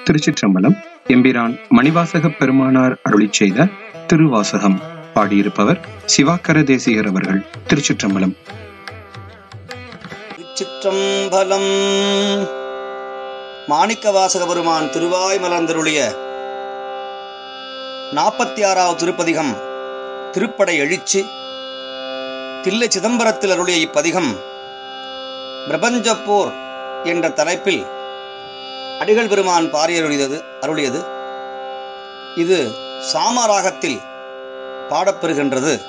திருச்சிற்றம்பலம் எம்பிரான் மணிவாசக பெருமானார் அருளிச் செய்த திருவாசகம் பாடியிருப்பவர் சிவாக்கர தேசிகர் அவர்கள் திருச்சிற்றம்பலம் திருச்சிற்றம்பலம் மாணிக்க வாசக பெருமான் திருவாய் மலர்ந்தருளிய நாற்பத்தி ஆறாவது திருப்பதிகம் திருப்படை எழுச்சி தில்லை சிதம்பரத்தில் அருளிய இப்பதிகம் பிரபஞ்சப்போர் என்ற தலைப்பில் அடிகள் பெருமான் பாரியருளியது அருளியது இது சாமராகத்தில் பாடப்பெறுகின்றது